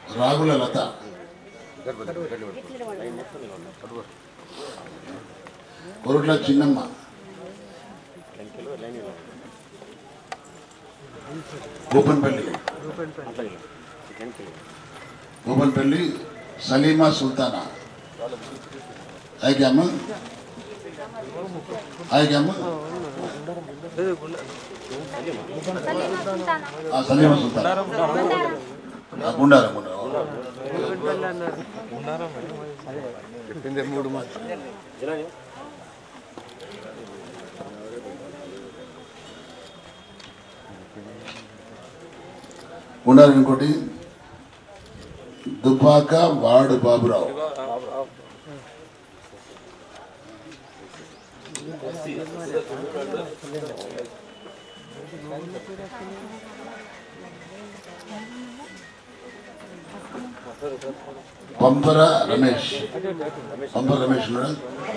రాగుల లత కొరుట్ల చిన్నమ్మ గోపన్పల్లి గోపన్పల్లి సలీమా సుల్తానా ఆయకి అమ్మ ఆయకి అమ్మ ఆ, సలీమా సుల్తానా ఆ, గుండారం గుండారం చెప్పింది మూడు మంది గుండారం ఇంకోటి దుబ్బాక వార్డు బాబురావు పంపర రమేష్ పంపర రమేష్ ఉన్నాడా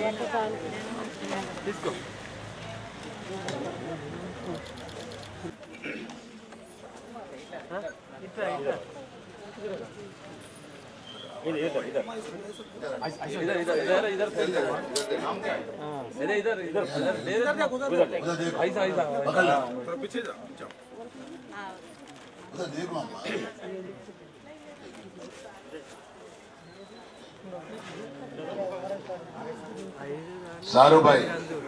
उधर देखो अम्मा सारू भाई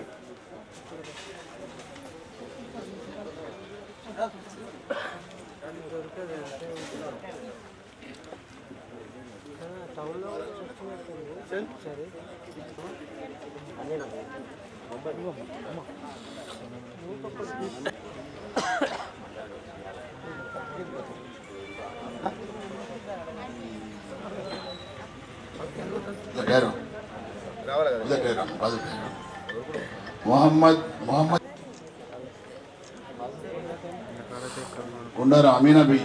उधर ठहरो రావాలి కదా उधर ठहरो बाजू ठहरो मोहम्मद मोहम्मद गुंडारा अमीना भी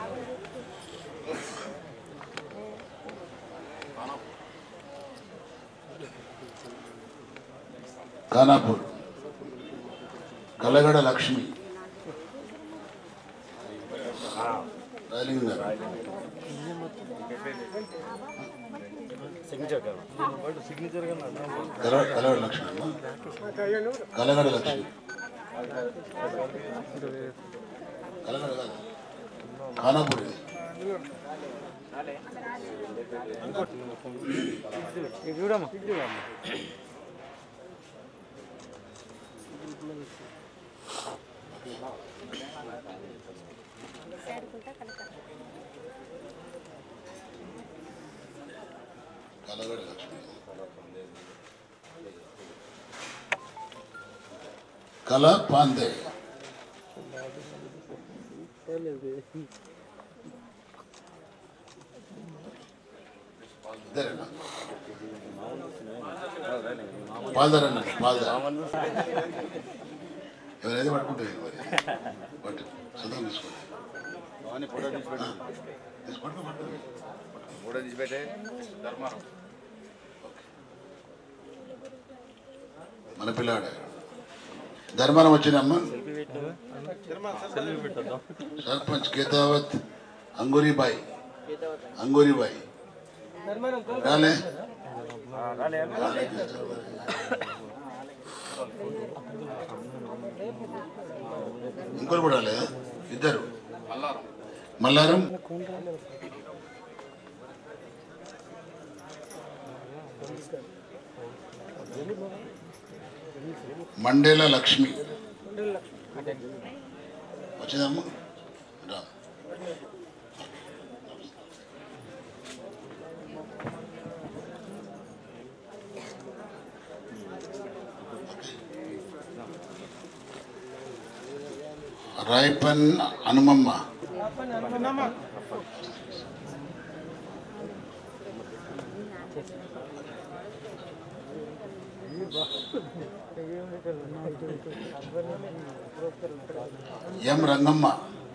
ఖానాపూర్ కలగడ లక్ష్మి రాయలింగ గారు కలగడ కలగడ లక్ష్మి అమ్మా కలగడ లక్ష్మి కలగడ కాదు ఖానాపూర్ ఇది. కలగడ లక్ష్మి కళ పాందే ఇద్దరేనా పాల్దార్ అన్న పాల్దార్ ఎవరైతే పట్టుకుంటుంది మరి పట్టు సంతకం తీసుకోండి అవన్నీ ఫోటో తీసి పెట్టి తీసుకోండి పట్టు ఫోటో తీసి పెట్టే ధర్మారం మన పిల్లాడు ధర్మారం వచ్చినమ్మ సర్పంచ్ కేతావత్ అంగూరిబాయి అంగూరిబాయి రాలే ఇంకోరు కూడా రాలేదా ఇద్దరు మల్లారం మండేల లక్ష్మి వచ్చిందమ్మా రా రాయపన్ హనుమమ్మ ఎం రంగమ్మ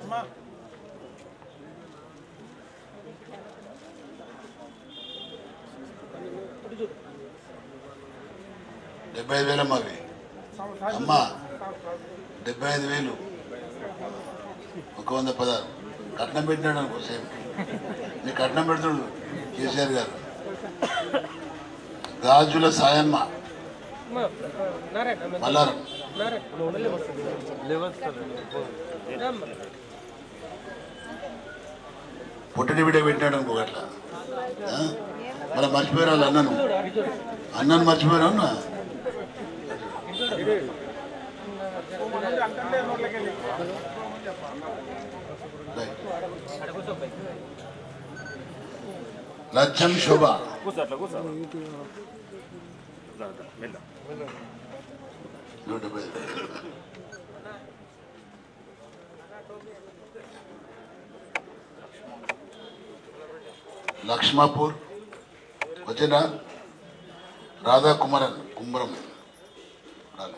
డెబ్బై ఐదు వేలమ్మ అవి అమ్మ డెబ్బై ఐదు వేలు ఒక వంద పదహారు కట్నం పెట్టినాడు అనుకో సేమ్ నీ కట్నం పెడుతుడు కేసీఆర్ గారు గాజుల సాయమ్మ మల్లారం పుట్టని బిడ్డ పెట్టాడు ఇంకొకట్లా ఆ? మళ్ళీ మర్చిపోయారు వాళ్ళు అన్నను అన్నను మర్చిపోయారు అన్న లచ్చం శోభ నూట డెబ్బై ఐదు. లక్ష్మాపూర్ వచ్చినా రాధా కుమరన్ కుమరం రాలే.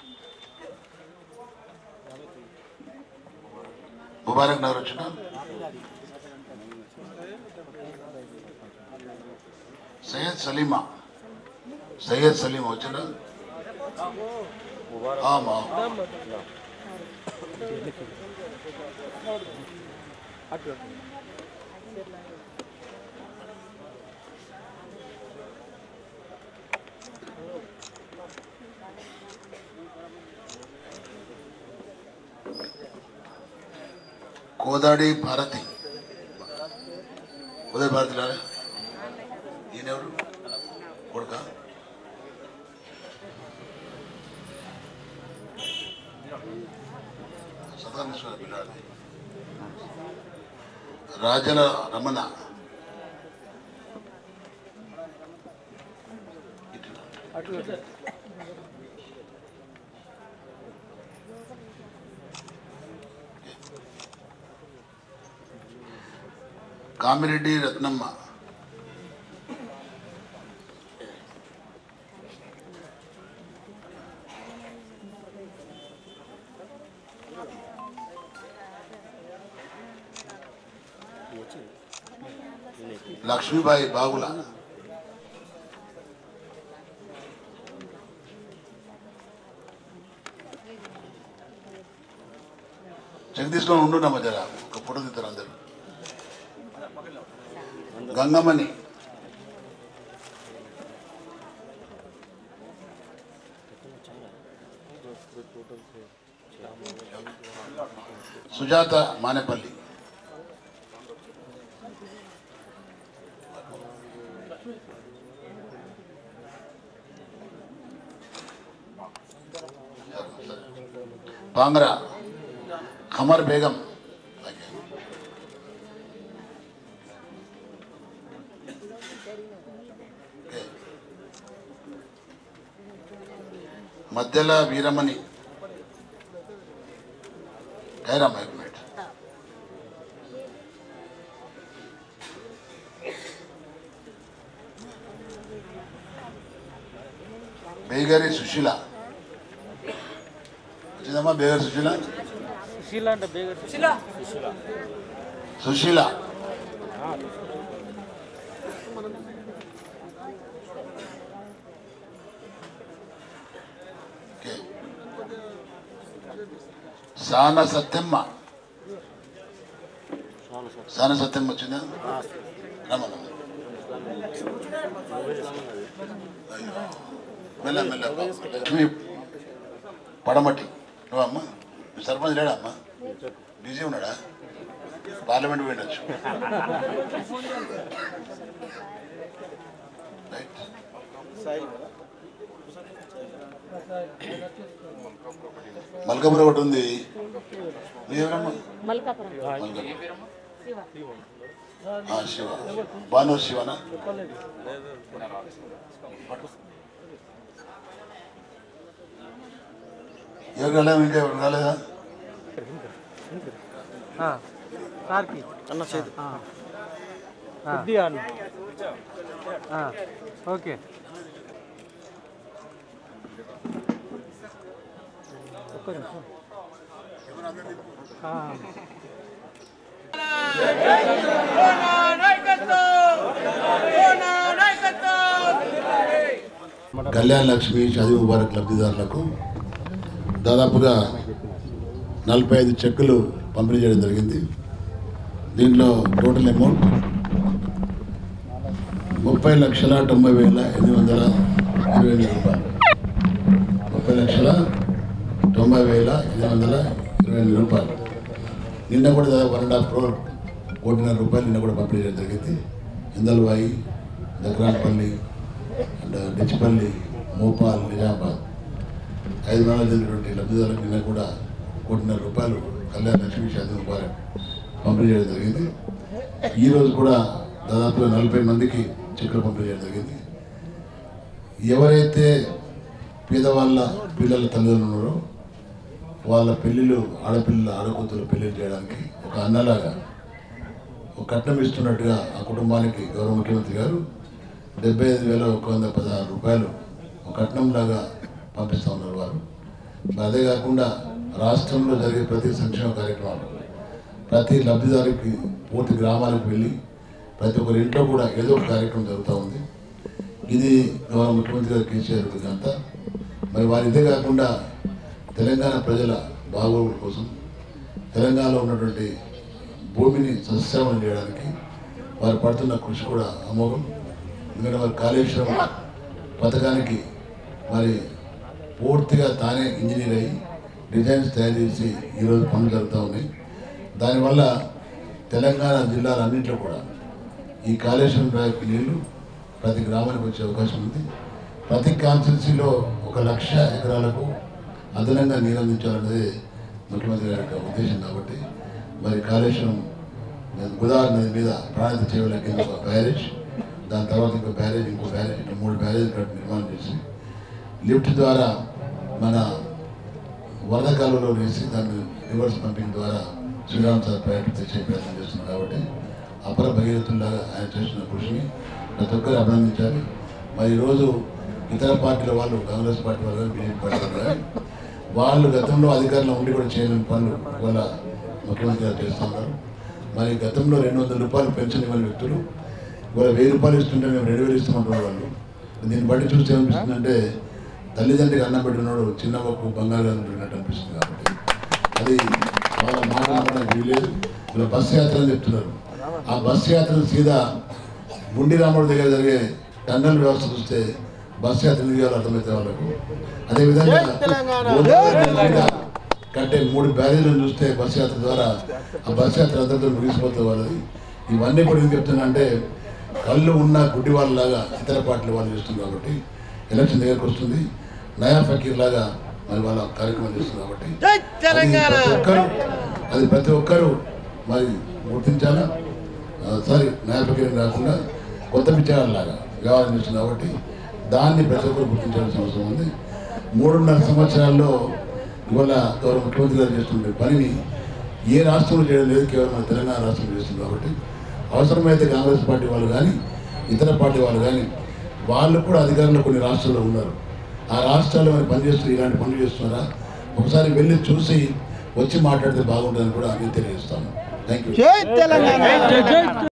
ముబారక్ నగర్ వచ్చిన సయ్యద్ సలీమా సయ్యద్ సలీమా వచ్చిన ఆమా కోదాడి భారతి ఉదయ భారతి రాలే ఈయనెవరు కొడుక సదానేశ్వర పిల్లాడు రాజల రమణ ఇటు. కామిరెడ్డి రత్నమ్మ లక్ష్మీబాయి బాగుల చెక్ తీసుకొని ఉండున్నా మధ్య ఒక ఫోటో తీస్తారు అందరు గంగమణి సుజాత మానేపల్లి పాంగ్రా ఖమర్ బేగం మధ్యల వీరమణి కైరామ్ एक मिनट బేగరి సుశీల వచ్చిందమ్మా బేగరి సుశీల సుశీల అంటే బేగర్ సుశీల ఓకే. సాన సత్యమ్మ సాన సత్యమ్మ వచ్చిందా రమణ మెల్ల మెల్ల లక్ష్మి పడమటి నువ్వమ్మా మీ సర్పంచ్ లేడా అమ్మా బిజీ ఉన్నాడా పార్లమెంట్ పోయిండొచ్చు రైట్ మల్కాపురం ఒకటి ఉంది నీవరమ్మా మల్కాపురం మల్కాపురం ఆ, శివ భాను శివనా ఎవరు రాలేదు ఇంకా ఎవరు రాలేదా సార్కి అన్న చేతి కొద్దిగా అన్న ఆ, ఓకే ఒక్క నిమిషం ఆ. కళ్యాణ్ లక్ష్మి చదువు ముబారక్ లబ్ధిదారులకు దాదాపుగా నలభై ఐదు చెక్కులు పంపిణీ చేయడం జరిగింది దీంట్లో టోటల్ అమౌంట్ ముప్పై లక్షల తొంభై వేల ఎనిమిది వందల ఇరవై ఎనిమిది రూపాయలు ముప్పై లక్షల తొంభై వేల ఎనిమిది వందల ఇరవై ఎనిమిది రూపాయలు నిన్న కూడా దాదాపు వన్ అండ్ హాఫ్ క్రోర్ కోటిన్నర రూపాయలు నిన్న కూడా పంపిణీ చేయడం జరిగింది ఇందల్వాయి దగ్గరాలపల్లి అండ్ డిచ్చిపల్లి మోపాల్ నిజామాబాద్ ఐదు వందల చెందినటువంటి లబ్ధిదారులకు నిన్న కూడా కోటిన్నర రూపాయలు కళ్యాణ లక్ష్మి శాతం ద్వారా పంపిణీ చేయడం జరిగింది ఈరోజు కూడా దాదాపుగా నలభై మందికి చెక్కులు పంపిణీ చేయడం జరిగింది ఎవరైతే పేదవాళ్ళ పిల్లల తల్లిదండ్రులు ఉన్నారో వాళ్ళ పెళ్ళిళ్ళు ఆడపిల్లల ఆడకూతురు పెళ్ళిళ్ళు చేయడానికి ఒక అన్నలాగా ఒక కట్నం ఇస్తున్నట్టుగా ఆ కుటుంబానికి గౌరవ ముఖ్యమంత్రి గారు డెబ్బై ఐదు వేల ఒక వంద పదహారు రూపాయలు ఒక కట్నంలాగా పంపిస్తూ ఉన్నారు వారు మరి అదే కాకుండా రాష్ట్రంలో జరిగే ప్రతి సంక్షేమ కార్యక్రమాలు ప్రతి లబ్ధిదారుకి పూర్తి గ్రామాలకు వెళ్ళి ప్రతి ఒక్కరి ఇంట్లో కూడా ఏదో ఒక కార్యక్రమం జరుగుతూ ఉంది ఇది గౌరవ ముఖ్యమంత్రి గారు కేసీఆర్ అంతా మరి వారి ఇదే కాకుండా తెలంగాణ ప్రజల బాగోగుల కోసం తెలంగాణలో ఉన్నటువంటి భూమిని సస్యశ్యామలం చేయడానికి వారు పడుతున్న కృషి కూడా అమోఘం ఎందుకంటే వారి కాళేశ్వరం పథకానికి మరి పూర్తిగా తానే ఇంజనీర్ అయ్యి డిజైన్స్ తయారు చేసి ఈరోజు పనులు జరుగుతూ ఉన్నాయి దానివల్ల తెలంగాణ జిల్లాలన్నింటిలో కూడా ఈ కాళేశ్వరం ప్రాజెక్టు నీళ్లు ప్రతి గ్రామానికి వచ్చే అవకాశం ఉంది ప్రతి కాన్స్టిట్యున్సీలో ఒక లక్ష ఎకరాలకు అదనంగా నీరు అందించాలన్నది ముఖ్యమంత్రి గారి యొక్క ఉద్దేశం కాబట్టి మరి కాళేశ్వరం గోదావరి నది మీద ప్రాణాంత చేవల కింద ఒక బ్యారేజ్ దాని తర్వాత ఇంకో బ్యారేజ్ ఇంకో బ్యారేజ్ ఇట్లా మూడు బ్యారేజ్ కట్టి నిర్మాణం చేసి లిఫ్ట్ ద్వారా మన వరద కాలువలో వేసి దాన్ని రివర్స్ పంపింగ్ ద్వారా శ్రీరామ్ సార్ ప్రయాణం తెచ్చే ప్రయత్నం చేస్తున్నాం కాబట్టి అపర భగీరథుల్లాగా ఆయన చేస్తున్న కృషిని ప్రతి ఒక్కరు అభినందించాలి మరి ఈరోజు ఇతర పార్టీల వాళ్ళు కాంగ్రెస్ పార్టీ వాళ్ళు కానీ బీజేపీ పార్టీ వాళ్ళు కానీ వాళ్ళు గతంలో అధికారంలో ఉండి కూడా చేయలేని పనులు ఇవాళ ముఖ్యమంత్రి గారు చేస్తున్నారు మరి గతంలో రెండు వందల రూపాయలు పెన్షన్ ఇవ్వని వ్యక్తులు ఇవాళ వెయ్యి రూపాయలు ఇస్తుంటే మేము రెండు వేలు ఇస్తామంటున్నారు వాళ్ళు దీన్ని బట్టి చూస్తే ఏమనిపిస్తుందంటే తల్లిదండ్రికి అన్నం పెట్టినోడు చిన్న ఒక్క బంగారు గదం పెట్టినట్టు అనిపిస్తుంది కాబట్టి అది వాళ్ళ మాట నమ్మడానికి వీలేదు ఇలా బస్సు యాత్ర అని చెప్తున్నారు ఆ బస్సు యాత్ర సీదా గుండి రాముడి దగ్గర జరిగే టన్నల్ వ్యవస్థ చూస్తే బస్సు యాత్ర ఎందుకు చేయాలో అర్థమైతే వాళ్ళకు అదేవిధంగా గోదావరి నది మీద కట్టే మూడు బ్యారేజ్లను చూస్తే బస్సు యాత్ర ద్వారా ఆ బస్సు యాత్ర అందరితో ముగిసిపోతే వాళ్ళది ఇవన్నీ కూడా ఏం చెప్తున్నా అంటే కళ్ళు ఉన్న గుడ్డి వాళ్ళలాగా ఇతర పార్టీల వాళ్ళు చేస్తుంది కాబట్టి ఎలక్షన్ దగ్గరకు వస్తుంది నయా ఫకీర్ లాగా మరి వాళ్ళ కార్యక్రమం చేస్తుంది కాబట్టి అది ప్రతి ఒక్కరు అది ప్రతి ఒక్కరు మరి గుర్తించాలా సారీ నయా ఫకీర్ కాకుండా కొత్త పిచ్చాలాగా వ్యవహారం చేస్తుంది కాబట్టి దాన్ని ప్రతి ఒక్కరు గుర్తించాల్సిన అవసరం ఉంది మూడున్నర సంవత్సరాల్లో ఇవాళ గౌరవ ముఖ్యమంత్రి గారు చేస్తున్న పనిని ఏ రాష్ట్రంలో చేయడం లేదు కేవలం మన తెలంగాణ రాష్ట్రంలో చేస్తుంది కాబట్టి అవసరమైతే కాంగ్రెస్ పార్టీ వాళ్ళు కానీ ఇతర పార్టీ వాళ్ళు కానీ వాళ్ళు కూడా అధికారంలో కొన్ని రాష్ట్రాల్లో ఉన్నారు ఆ రాష్ట్రాల్లో మరి పనిచేస్తూ ఇలాంటి పనులు చేస్తున్నారా ఒకసారి వెళ్ళి చూసి వచ్చి మాట్లాడితే బాగుంటుందని కూడా నేను తెలియజేస్తాను థ్యాంక్ యూ